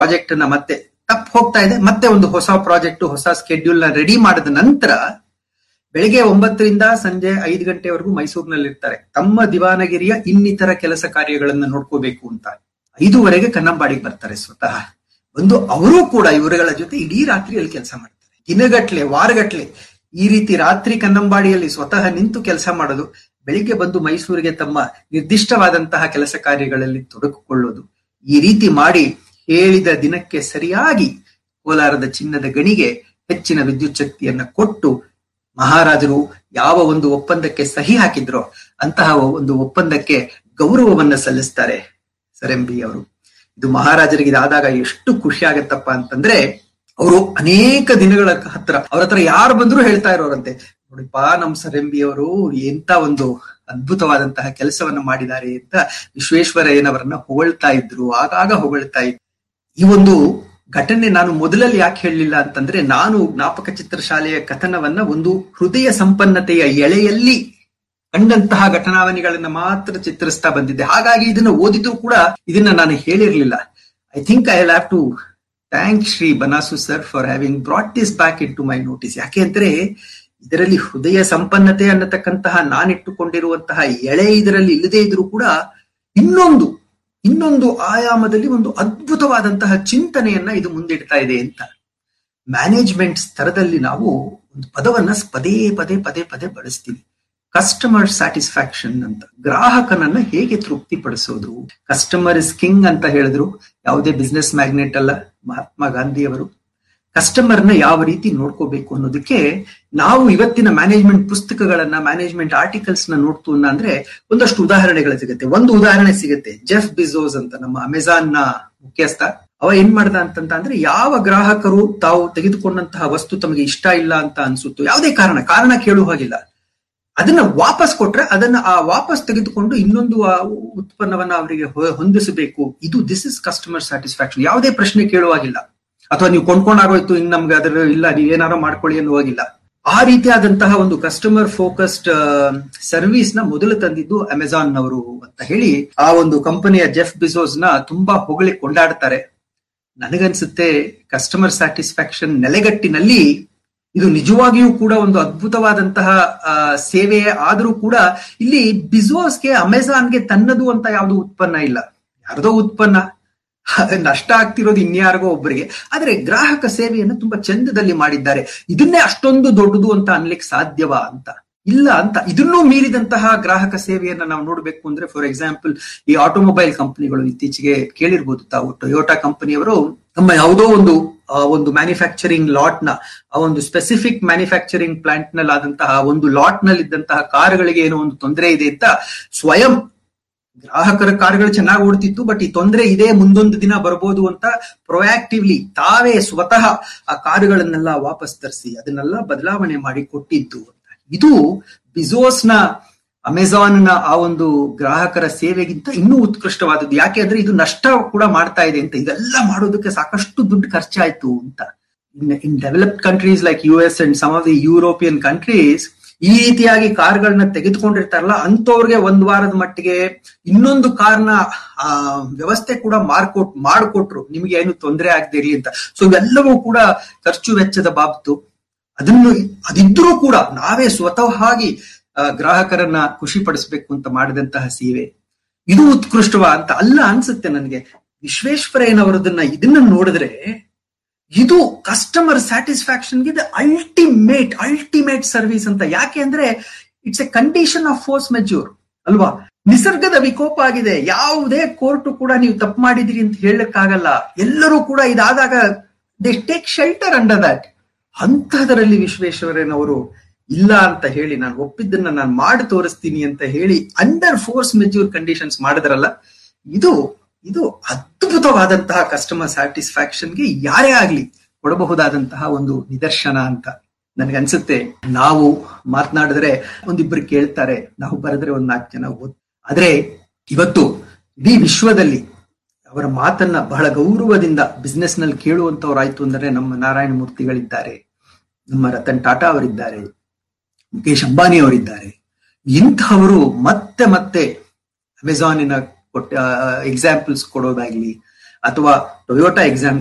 project ನ ಮತ್ತೆ ತಪ್ಪು ಹೋಗ್ತಾ ಇದೆ ಮತ್ತೆ ಒಂದು ಹೊಸ ಪ್ರಾಜೆಕ್ಟ್ ಹೊಸ ಸ್ಕೆಡ್ಯೂಲ್ ನ ರೆಡಿ ಮಾಡಿದ ನಂತರ ಬೆಳಿಗ್ಗೆ ಒಂಬತ್ತರಿಂದ ಸಂಜೆ ಐದು ಗಂಟೆವರೆಗೂ ಮೈಸೂರಿನಲ್ಲಿ ಇರ್ತಾರೆ ತಮ್ಮ ದಿವಾನಗಿರಿಯ ಇನ್ನಿತರ ಕೆಲಸ ಕಾರ್ಯಗಳನ್ನ ನೋಡ್ಕೋಬೇಕು ಅಂತ ಐದುವರೆಗೆ ಕನ್ನಂಬಾಡಿಗೆ ಬರ್ತಾರೆ ಸ್ವತಃ ಬಂದು ಅವರು ಕೂಡ ಇವರುಗಳ ಜೊತೆ ಇಡೀ ರಾತ್ರಿಯಲ್ಲಿ ಕೆಲಸ ಮಾಡ್ತಾರೆ ದಿನಗಟ್ಲೆ ವಾರಗಟ್ಲೆ ಈ ರೀತಿ ರಾತ್ರಿ ಕನ್ನಂಬಾಡಿಯಲ್ಲಿ ಸ್ವತಃ ನಿಂತು ಕೆಲಸ ಮಾಡೋದು ಬೆಳಿಗ್ಗೆ ಬಂದು ಮೈಸೂರಿಗೆ ತಮ್ಮ ನಿರ್ದಿಷ್ಟವಾದಂತಹ ಕೆಲಸ ಕಾರ್ಯಗಳಲ್ಲಿ ತೊಡಗಿಕೊಳ್ಳೋದು ಈ ರೀತಿ ಮಾಡಿ ಹೇಳಿದ ದಿನಕ್ಕೆ ಸರಿಯಾಗಿ ಕೋಲಾರದ ಚಿನ್ನದ ಗಣಿಗೆ ಹೆಚ್ಚಿನ ವಿದ್ಯುತ್ ಶಕ್ತಿಯನ್ನ ಕೊಟ್ಟು ಮಹಾರಾಜರು ಯಾವ ಒಂದು ಒಪ್ಪಂದಕ್ಕೆ ಸಹಿ ಹಾಕಿದ್ರೋ ಅಂತಹ ಒಂದು ಒಪ್ಪಂದಕ್ಕೆ ಗೌರವವನ್ನ ಸಲ್ಲಿಸ್ತಾರೆ ಸರಂಬಿ ಅವರು ಇದು ಮಹಾರಾಜರಿಗೆ ಇದಾದಾಗ ಎಷ್ಟು ಖುಷಿ ಆಗತ್ತಪ್ಪ ಅಂತಂದ್ರೆ ಅವರು ಅನೇಕ ದಿನಗಳ ಹತ್ರ ಅವ್ರ ಹತ್ರ ಯಾರು ಬಂದ್ರು ಹೇಳ್ತಾ ಇರೋರಂತೆ ನೋಡಿಪ್ಪ ನಮ್ ಸರಂಬಿ ಅವರು ಎಂತ ಒಂದು ಅದ್ಭುತವಾದಂತಹ ಕೆಲಸವನ್ನ ಮಾಡಿದ್ದಾರೆ ಅಂತ ವಿಶ್ವೇಶ್ವರಯ್ಯನವರನ್ನ ಹೊಗಳ್ತಾ ಇದ್ರು ಆಗಾಗ ಹೊಗಳ್ತಾ ಇದ್ರು ಈ ಒಂದು ಘಟನೆ ನಾನು ಮೊದಲಲ್ಲಿ ಯಾಕೆ ಹೇಳಲಿಲ್ಲ ಅಂತಂದ್ರೆ ನಾನು ಜ್ಞಾಪಕ ಚಿತ್ರಶಾಲೆಯ ಕಥನವನ್ನ ಒಂದು ಹೃದಯ ಸಂಪನ್ನತೆಯ ಎಳೆಯಲ್ಲಿ ಕಂಡಂತಹ ಘಟನಾವಣಿಗಳನ್ನ ಮಾತ್ರ ಚಿತ್ರಿಸ್ತಾ ಬಂದಿದ್ದೆ ಹಾಗಾಗಿ ಇದನ್ನ ಓದಿದ್ರು ಕೂಡ ಇದನ್ನ ನಾನು ಹೇಳಿರ್ಲಿಲ್ಲ I think I have to thank Shri Banasu sir for having brought this back into my notice ಯಾಕೆ ಅಂದ್ರೆ ಇದರಲ್ಲಿ ಹೃದಯ ಸಂಪನ್ನತೆ ಅನ್ನತಕ್ಕಂತಹ ನಾನಿಟ್ಟುಕೊಂಡಿರುವಂತಹ ಎಳೆ ಇದರಲ್ಲಿ ಇಲ್ಲದೆ ಇದ್ರೂ ಕೂಡ ಇನ್ನೊಂದು ಇನ್ನೊಂದು ಆಯಾಮದಲ್ಲಿ ಒಂದು ಅದ್ಭುತವಾದಂತಹ ಚಿಂತನೆಯನ್ನ ಇದು ಮುಂದಿಡ್ತಾ ಇದೆ ಅಂತ ಮ್ಯಾನೇಜ್ಮೆಂಟ್ ಸ್ತರದಲ್ಲಿ ನಾವು ಒಂದು ಪದವನ್ನ ಪದೇ ಪದೇ ಪದೇ ಪದೇ ಬಳಸ್ತೀವಿ ಕಸ್ಟಮರ್ ಸ್ಯಾಟಿಸ್ಫ್ಯಾಕ್ಷನ್ ಅಂತ ಗ್ರಾಹಕನನ್ನ ಹೇಗೆ ತೃಪ್ತಿಪಡಿಸೋದು ಕಸ್ಟಮರ್ ಇಸ್ ಕಿಂಗ್ ಅಂತ ಹೇಳಿದ್ರು ಯಾವುದೇ ಬಿಸ್ನೆಸ್ ಮ್ಯಾಗ್ನೆಟ್ ಅಲ್ಲ ಮಹಾತ್ಮ ಗಾಂಧಿಯವರು ಕಸ್ಟಮರ್ನ ಯಾವ ರೀತಿ ನೋಡ್ಕೋಬೇಕು ಅನ್ನೋದಕ್ಕೆ ನಾವು ಇವತ್ತಿನ ಮ್ಯಾನೇಜ್ಮೆಂಟ್ ಪುಸ್ತಕಗಳನ್ನ ಮ್ಯಾನೇಜ್ಮೆಂಟ್ ಆರ್ಟಿಕಲ್ಸ್ ನ ನೋಡ್ತು ಅಂದ್ರೆ ಒಂದಷ್ಟು ಉದಾಹರಣೆಗಳು ಸಿಗುತ್ತೆ ಒಂದು ಉದಾಹರಣೆ ಸಿಗುತ್ತೆ ಜೆಫ್ ಬಿಜೋಸ್ ಅಂತ ನಮ್ಮ ಅಮೆಜಾನ್ ನ ಮುಖ್ಯಸ್ಥ ಅವ ಏನ್ ಮಾಡ್ದ ಅಂತಂತ ಅಂದ್ರೆ ಯಾವ ಗ್ರಾಹಕರು ತಾವು ತೆಗೆದುಕೊಂಡಂತಹ ವಸ್ತು ತಮಗೆ ಇಷ್ಟ ಇಲ್ಲ ಅಂತ ಅನ್ಸುತ್ತೋ ಯಾವುದೇ ಕಾರಣ ಕಾರಣ ಕೇಳುವ ಹಾಗಿಲ್ಲ ಅದನ್ನ ವಾಪಸ್ ಕೊಟ್ರೆ ಅದನ್ನ ಆ ವಾಪಸ್ ತೆಗೆದುಕೊಂಡು ಇನ್ನೊಂದು ಉತ್ಪನ್ನವನ್ನ ಅವರಿಗೆ ಹೊಂದಿಸಬೇಕು ಇದು ದಿಸ್ ಇಸ್ ಕಸ್ಟಮರ್ ಸ್ಯಾಟಿಸ್ಫ್ಯಾಕ್ಷನ್ ಯಾವುದೇ ಪ್ರಶ್ನೆ ಕೇಳುವಾಗಿಲ್ಲ ಅಥವಾ ನೀವು ಕೊಂಡ್ಕೊಂಡಾಗೋಯ್ತು ಇನ್ ನಮ್ಗೆ ಅದರ ಇಲ್ಲ ನೀವೇನಾರೋ ಮಾಡ್ಕೊಳ್ಳಿ ಅನ್ನುವಾಗಿಲ್ಲ ಆ ರೀತಿಯಾದಂತಹ ಒಂದು ಕಸ್ಟಮರ್ ಫೋಕಸ್ಡ್ ಸರ್ವಿಸ್ ನ ಮೊದಲು ತಂದಿದ್ದು ಅಮೆಜಾನ್ ನವರು ಅಂತ ಹೇಳಿ ಆ ಒಂದು ಕಂಪನಿಯ ಜೆಫ್ ಬಿಸೋಸ್ ನ ತುಂಬಾ ಹೊಗಳಿ ಕೊಂಡಾಡ್ತಾರೆ ನನಗನ್ಸುತ್ತೆ ಕಸ್ಟಮರ್ ಸ್ಯಾಟಿಸ್ಫ್ಯಾಕ್ಷನ್ ನೆಲೆಗಟ್ಟಿನಲ್ಲಿ ಇದು ನಿಜವಾಗಿಯೂ ಕೂಡ ಒಂದು ಅದ್ಭುತವಾದಂತಹ ಸೇವೆ ಆದರೂ ಕೂಡ ಇಲ್ಲಿ ಬಿಸ್ವಾಸ್ಗೆ ಅಮೆಜಾನ್ಗೆ ತನ್ನದು ಅಂತ ಯಾವುದು ಉತ್ಪನ್ನ ಇಲ್ಲ ಯಾರದೋ ಉತ್ಪನ್ನ ನಷ್ಟ ಆಗ್ತಿರೋದು ಇನ್ಯಾರಿಗೋ ಒಬ್ಬರಿಗೆ ಆದ್ರೆ ಗ್ರಾಹಕ ಸೇವೆಯನ್ನು ತುಂಬಾ ಚಂದದಲ್ಲಿ ಮಾಡಿದ್ದಾರೆ ಇದನ್ನೇ ಅಷ್ಟೊಂದು ದೊಡ್ಡದು ಅಂತ ಅನ್ಲಿಕ್ಕೆ ಸಾಧ್ಯವಾ ಅಂತ ಇಲ್ಲ ಅಂತ ಇದನ್ನೂ ಮೀರಿದಂತಹ ಗ್ರಾಹಕ ಸೇವೆಯನ್ನ ನಾವು ನೋಡ್ಬೇಕು ಅಂದ್ರೆ ಫಾರ್ ಎಕ್ಸಾಂಪಲ್ ಈ ಆಟೋಮೊಬೈಲ್ ಕಂಪನಿಗಳು ಇತ್ತೀಚೆಗೆ ಕೇಳಿರ್ಬೋದು ತಾವು ಟೊಯೋಟಾ ಕಂಪನಿಯವರು ತಮ್ಮ ಯಾವುದೋ ಒಂದು ಒಂದು ಮ್ಯಾನುಫ್ಯಾಕ್ಚರಿಂಗ್ ಲಾಟ್ ನ ಆ ಒಂದು ಸ್ಪೆಸಿಫಿಕ್ ಮ್ಯಾನುಫ್ಯಾಕ್ಚರಿಂಗ್ ಪ್ಲಾಂಟ್ ನಲ್ಲಿ ಆದಂತಹ ಒಂದು ಲಾಟ್ ನಲ್ಲಿ ಇದ್ದಂತಹ ಕಾರುಗಳಿಗೆ ಏನೋ ಒಂದು ತೊಂದರೆ ಇದೆ ಅಂತ ಸ್ವಯಂ ಗ್ರಾಹಕರ ಕಾರುಗಳು ಚೆನ್ನಾಗಿ ಓಡ್ತಿತ್ತು ಬಟ್ ಈ ತೊಂದರೆ ಇದೆ ಮುಂದೊಂದು ದಿನ ಬರ್ಬೋದು ಅಂತ ಪ್ರೊಯಾಕ್ಟಿವ್ಲಿ ತಾವೇ ಸ್ವತಃ ಆ ಕಾರುಗಳನ್ನೆಲ್ಲ ವಾಪಸ್ ತರಿಸಿ ಅದನ್ನೆಲ್ಲ ಬದಲಾವಣೆ ಮಾಡಿ ಕೊಟ್ಟಿದ್ದು ಅಂತ ಇದು ಬಿಸೋಸ್ ನ ಅಮೆಜಾನ್ ನ ಆ ಒಂದು ಗ್ರಾಹಕರ ಸೇವೆಗಿಂತ ಇನ್ನೂ ಉತ್ಕೃಷ್ಟವಾದದ್ದು ಯಾಕೆ ಅಂದ್ರೆ ಇದು ನಷ್ಟ ಕೂಡ ಮಾಡ್ತಾ ಇದೆ ಅಂತ ಇದೆಲ್ಲ ಮಾಡೋದಕ್ಕೆ ಸಾಕಷ್ಟು ದುಡ್ಡು ಖರ್ಚಾಯ್ತು ಅಂತ in developed countries like U S and some of the European countries ಈ ರೀತಿಯಾಗಿ ಕಾರ್ಗಳನ್ನ ತೆಗೆದುಕೊಂಡಿರ್ತಾರಲ್ಲ ಅಂತವ್ರಿಗೆ ಒಂದ್ ವಾರದ ಮಟ್ಟಿಗೆ ಇನ್ನೊಂದು ಕಾರ್ನ ಆ ವ್ಯವಸ್ಥೆ ಕೂಡ ಮಾರ್ಕೊಟ್ ಮಾಡಿಕೊಟ್ರು ನಿಮ್ಗೆ ಏನು ತೊಂದರೆ ಆಗದಿರ್ಲಿ ಅಂತ ಸೊ ಇವೆಲ್ಲವೂ ಕೂಡ ಖರ್ಚು ವೆಚ್ಚದ ಬಾಬ್ತು ಅದನ್ನು ಅದಿದ್ರೂ ಕೂಡ ನಾವೇ ಸ್ವತಃ ಗ್ರಾಹಕರನ್ನ ಖುಷಿ ಪಡಿಸ್ಬೇಕು ಅಂತ ಮಾಡಿದಂತಹ ಸೇವೆ ಇದು ಉತ್ಕೃಷ್ಟವ ಅಂತ ಅಲ್ಲ ಅನ್ಸುತ್ತೆ ನನಗೆ ವಿಶ್ವೇಶ್ವರಯ್ಯನವರದನ್ನ ಇದನ್ನ ನೋಡಿದ್ರೆ ಇದು ಕಸ್ಟಮರ್ ಸ್ಯಾಟಿಸ್ಫ್ಯಾಕ್ಷನ್ಗೆ ಅಲ್ಟಿಮೇಟ್ ಅಲ್ಟಿಮೇಟ್ ಸರ್ವಿಸ್ ಅಂತ ಯಾಕೆ ಅಂದ್ರೆ it's a condition of force majeure ಅಲ್ವಾ ನಿಸರ್ಗದ ವಿಕೋಪ ಆಗಿದೆ ಯಾವುದೇ ಕೋರ್ಟ್ ಕೂಡ ನೀವು ತಪ್ಪು ಮಾಡಿದಿರಿ ಅಂತ ಹೇಳಕ್ಕಾಗಲ್ಲ ಎಲ್ಲರೂ ಕೂಡ ಇದಾದಾಗ they take shelter under that ಅಂತಹದರಲ್ಲಿ ವಿಶ್ವೇಶ್ವರಯ್ಯನವರು ಇಲ್ಲ ಅಂತ ಹೇಳಿ ನಾನು ಒಪ್ಪಿದ್ದನ್ನ ನಾನು ಮಾಡಿ ತೋರಿಸ್ತೀನಿ ಅಂತ ಹೇಳಿ ಅಂಡರ್ ಫೋರ್ಸ್ ಮೆಜ್ಯೂರ್ ಕಂಡೀಷನ್ಸ್ ಮಾಡಿದ್ರಲ್ಲ ಇದು ಇದು ಅದ್ಭುತವಾದಂತಹ ಕಸ್ಟಮರ್ ಸ್ಯಾಟಿಸ್ಫ್ಯಾಕ್ಷನ್ಗೆ ಯಾರೇ ಆಗ್ಲಿ ಕೊಡಬಹುದಾದಂತಹ ಒಂದು ನಿದರ್ಶನ ಅಂತ ನನಗನ್ಸುತ್ತೆ ನಾವು ಮಾತನಾಡಿದ್ರೆ ಒಂದಿಬ್ಬರು ಕೇಳ್ತಾರೆ ನಾವು ಬರೆದ್ರೆ ಒಂದ್ ನಾಲ್ಕು ಜನ ಓದ್ ಆದ್ರೆ ಇವತ್ತು ಇಡೀ ವಿಶ್ವದಲ್ಲಿ ಅವರ ಮಾತನ್ನ ಬಹಳ ಗೌರವದಿಂದ ಬಿಸ್ನೆಸ್ ನಲ್ಲಿ ಕೇಳುವಂತವ್ರಾಯ್ತು ಅಂದ್ರೆ ನಮ್ಮ ನಾರಾಯಣ ಮೂರ್ತಿಗಳಿದ್ದಾರೆ ನಮ್ಮ ರತನ್ ಟಾಟಾ ಅವರಿದ್ದಾರೆ ಮುಖೇಶ್ ಅಂಬಾನಿ ಅವರಿದ್ದಾರೆ ಇಂಥವರು ಮತ್ತೆ ಮತ್ತೆ ಅಮೆಜಾನಿನ ಕೊಟ್ಟ ಎಕ್ಸಾಂಪಲ್ಸ್ ಕೊಡೋದಾಗ್ಲಿ ಅಥವಾ ಟೊಯೋಟಾ ಎಕ್ಸಾಮ್